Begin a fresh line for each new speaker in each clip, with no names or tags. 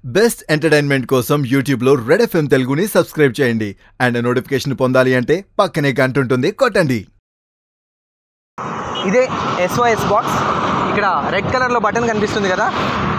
best entertainment కోసం యూట్యూబ్లో red FM తెలుగుని సబ్స్క్రైబ్ చేయండి అండ్ నోటిఫికేషన్ పొందాలి అంటే పక్కనే గంట ఉంటుంది కొట్టండి
ఇదే ఎస్ఓఎస్ బాక్స్ ఇక్కడ రెడ్ కలర్లో బటన్ కనిపిస్తుంది కదా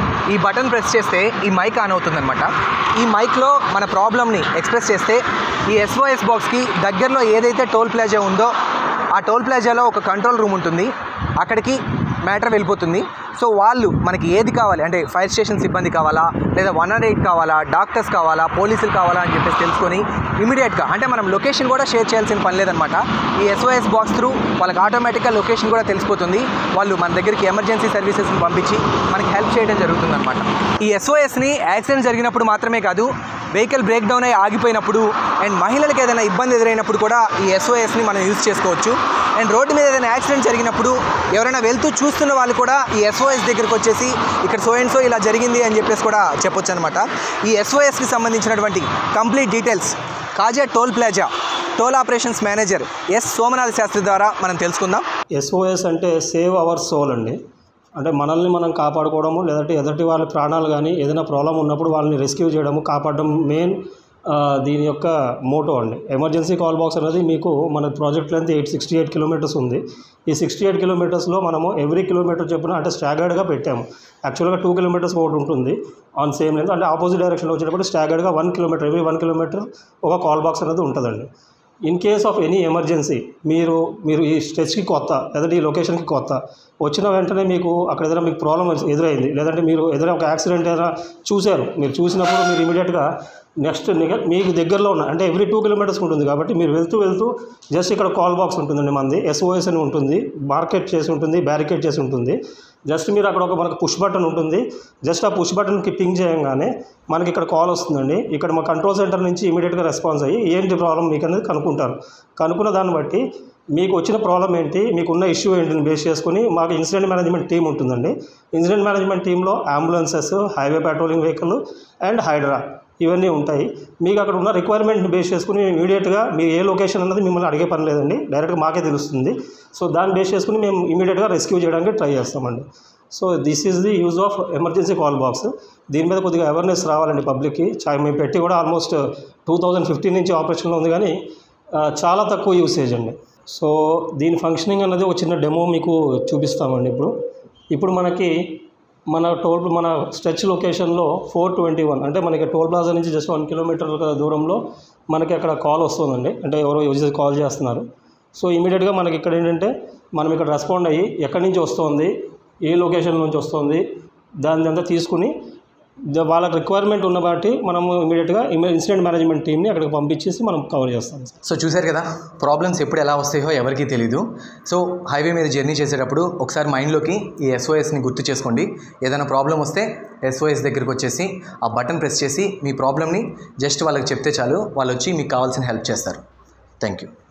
ఈ బటన్ ప్రెస్ చేస్తే ఈ మైక్ ఆన్ అవుతుంది అనమాట ఈ మైక్లో మన ప్రాబ్లమ్ని ఎక్స్ప్రెస్ చేస్తే ఈ ఎస్ఓఎస్ బాక్స్కి దగ్గరలో ఏదైతే టోల్ ప్లాజా ఉందో ఆ టోల్ ప్లాజాలో ఒక కంట్రోల్ రూమ్ ఉంటుంది అక్కడికి మ్యాటర్ వెళ్ళిపోతుంది సో వాళ్ళు మనకి ఏది కావాలి అంటే ఫైర్ స్టేషన్ సిబ్బంది కావాలా లేదా వన్ నాట్ ఎయిట్ కావాలా డాక్టర్స్ కావాలా పోలీసులు కావాలా అని చెప్పేసి తెలుసుకొని ఇమీడియట్గా అంటే మనం లొకేషన్ కూడా షేర్ చేయాల్సిన పని లేదనమాట ఈ ఎస్ఓఎస్ బాక్స్ త్రూ వాళ్ళకి ఆటోమేటిక్గా లొకేషన్ కూడా తెలిసిపోతుంది వాళ్ళు మన దగ్గరికి ఎమర్జెన్సీ సర్వీసెస్ని పంపించి మనకి హెల్ప్ చేయడం జరుగుతుందన్నమాట ఈ ఎస్ఓఎస్ని యాక్సిడెంట్ జరిగినప్పుడు మాత్రమే కాదు వెహికల్ బ్రేక్ డౌన్ అయి ఆగిపోయినప్పుడు అండ్ మహిళలకు ఏదైనా ఇబ్బంది ఎదురైనప్పుడు కూడా ఈ ఎస్ఓఎస్ని మనం యూజ్ చేసుకోవచ్చు అండ్ రోడ్డు మీద ఏదైనా యాక్సిడెంట్ జరిగినప్పుడు ఎవరైనా వెళ్తూ చూస్తున్న వాళ్ళు కూడా ఈ ఎస్ఓఎస్ దగ్గరికి వచ్చేసి ఇక్కడ సో అండ్ సో ఇలా జరిగింది అని చెప్పేసి కూడా చెప్పొచ్చు అనమాట ఈ ఎస్ఓఎస్కి సంబంధించినటువంటి complete details Kaza toll plaza toll operations manager S Somnath Shastri ద్వారా మనం తెలుసుకుందాం
ఎస్ఓఎస్ అంటే సేవ్ అవర్ సోల్ అండి అంటే మనల్ని మనం కాపాడుకోవడము లేదంటే ఎదుటి వాళ్ళ ప్రాణాలు కానీ ఏదైనా ప్రాబ్లం ఉన్నప్పుడు వాళ్ళని రెస్క్యూ చేయడము కాపాడడం మెయిన్ దీని యొక్క మోటో అండి ఎమర్జెన్సీ కాల్ బాక్స్ అనేది మీకు మన project length eight sixty eight kilometres ఉంది ఈ సిక్స్టీ ఎయిట్ కిలోమీటర్స్లో మనము ఎవ్రీ కిలోమీటర్ చొప్పున అంటే స్టాగర్డ్గా పెట్టాము యాక్చువల్గా టూ కిలోమీటర్స్ ఒకటి ఉంటుంది ఆన్ సేమ్ లెంత్ అంటే ఆపోజిట్ డైరెక్షన్లో వచ్చేటప్పుడు స్టాగర్డ్గా one kilometre every one kilometre ఒక కాల్ బాక్స్ అనేది ఉంటుందండి in case of any emergency మీరు మీరు ఈ స్టెచ్కి కొత్త లేదంటే ఈ లొకేషన్కి కొత్త వచ్చిన వెంటనే మీకు అక్కడ ఏదైనా మీకు ప్రాబ్లం ఎదురైంది లేదంటే మీరు ఏదైనా ఒక యాక్సిడెంట్ ఏదైనా చూశారు మీరు చూసినప్పుడు మీరు ఇమీడియట్గా నెక్స్ట్ మీకు దగ్గరలో ఉన్న అంటే ఎవ్రీ టూ కిలోమీటర్స్ ఉంటుంది కాబట్టి మీరు వెళ్తూ వెళ్తూ జస్ట్ ఇక్కడ కాల్ బాక్స్ ఉంటుందండి మనది ఎస్ఓఎస్ అని ఉంటుంది మార్కెట్ చేసి ఉంటుంది బ్యారికేడ్ చేసి ఉంటుంది జస్ట్ మీరు అక్కడ ఒక మనకు పుష్ బటన్ ఉంటుంది జస్ట్ ఆ పుష్ బటన్కి పింగ్ చేయగానే మనకి ఇక్కడ కాల్ వస్తుందండి ఇక్కడ మా కంట్రోల్ సెంటర్ నుంచి ఇమీడియట్గా రెస్పాన్స్ అయ్యి ఏంటి ప్రాబ్లం మీకు అనేది కనుక్కుంటారు కనుక్కున్న దాన్ని బట్టి మీకు వచ్చిన ప్రాబ్లం ఏంటి మీకున్న ఇష్యూ ఏంటిని బేస్ చేసుకుని మాకు ఇన్సిడెంట్ మేనేజ్మెంట్ టీం ఉంటుందండి ఇన్సిడెంట్ మేనేజ్మెంట్ టీంలో ambulances highway patrolling vehicle and HYDRAA ఇవన్నీ ఉంటాయి మీకు అక్కడ ఉన్న రిక్వైర్మెంట్ని బేస్ చేసుకుని ఇమీడియట్గా మీరు ఏ లొకేషన్ అన్నది మిమ్మల్ని అడిగే పని లేదండి డైరెక్ట్గా మాకే తెలుస్తుంది సో దాన్ని బేస్ చేసుకుని మేము ఇమీడియట్గా రెస్క్యూ చేయడానికి ట్రై చేస్తామండి so this is the use of emergency call box దీని మీద కొద్దిగా అవేర్నెస్ రావాలండి పబ్లిక్కి చా- మేము పెట్టి కూడా ఆల్మోస్ట్ టూ థౌజండ్ ఫిఫ్టీన్ నుంచి ఆపరేషన్లో ఉంది కానీ ఆ, చాలా తక్కువ యూసేజ్ అండి సో దీని ఫంక్షనింగ్ అన్నది ఒక చిన్న డెమో మీకు చూపిస్తామండి ఇప్పుడు ఇప్పుడు మనకి మన టోల్ మన స్ట్రెచ్ లొకేషన్లో ఫోర్ ట్వంటీ వన్ అంటే మనకి టోల్ ప్లాజా నుంచి జస్ట్ వన్ కిలోమీటర్ దూరంలో మనకి అక్కడ కాల్ వస్తుందండి అంటే ఎవరో యూజర్ కాల్ చేస్తున్నారు సో ఇమీడియట్గా మనకి ఇక్కడ ఏంటంటే మనం ఇక్కడ రెస్పాండ్ అయ్యి ఎక్కడి నుంచి వస్తుంది ఏ లొకేషన్ నుంచి వస్తుంది దాన్ని అంతా తీసుకుని ద- వాళ్ళకి రిక్వైర్మెంట్ ఉన్న బట్టి మనము ఇమీడియట్గా ఇన్సిడెంట్ మేనేజ్మెంట్ టీమ్ని అక్కడికి పంపించేసి మనం కవర్ చేస్తాం సార్
సో చూశారు కదా ప్రాబ్లమ్స్ ఎప్పుడు ఎలా వస్తాయో ఎవరికీ తెలీదు సో హైవే మీద జర్నీ చేసేటప్పుడు ఒకసారి మైండ్లోకి ఈ ఎస్ఓఎస్ని గుర్తు చేసుకోండి ఏదైనా ప్రాబ్లం వస్తే ఎస్ఓఎస్ దగ్గరికి వచ్చేసి ఆ బటన్ ప్రెస్ చేసి మీ ప్రాబ్లమ్ని జస్ట్ వాళ్ళకి చెప్తే చాలు వాళ్ళు వచ్చి మీకు కావాల్సిన హెల్ప్ చేస్తారు థ్యాంక్ యూ